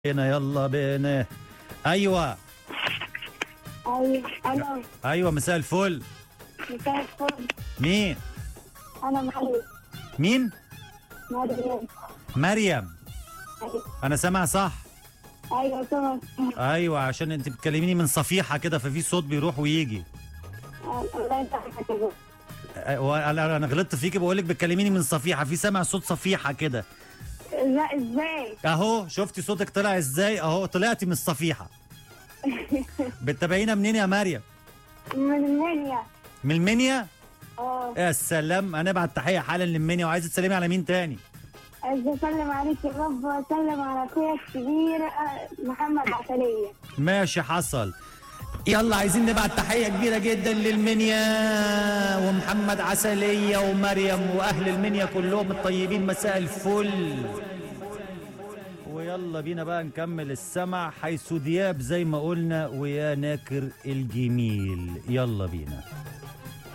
بينا يلا بينا ايوه ايوه الو ايوه مساء الفل مساء الفل مين انا مريم مين مريم مريم انا سامع صح ايوه سمعت ايوه عشان انت بتكلميني من صفيحه كده ففي صوت بيروح ويجي الله يسامحك يا بابا. أه، وانا انا غلطت فيكي بقول لك بتكلميني من صفيحه في سامع صوت صفيحه كده لا ازاي اهو شفتي صوتك طلع ازاي اهو طلعتي من الصفيحه بتتابعينا منين يا مريم من المنيا من المنيا اه يا سلام انا ابعت تحيه حالا للمنيا وعايزه تسلمي على مين تاني عايز اسلم عليك يا رب واسلم على اخويا الكبير آه، محمد عسليه ماشي حصل يلا عايزين نبعت تحية كبيرة جدا للمنيا ومحمد عسلية ومريم وأهل المنيا كلهم الطيبين مساء الفل ويلا بينا بقى نكمل السمع حيث دياب زي ما قلنا ويا ناكر الجميل يلا بينا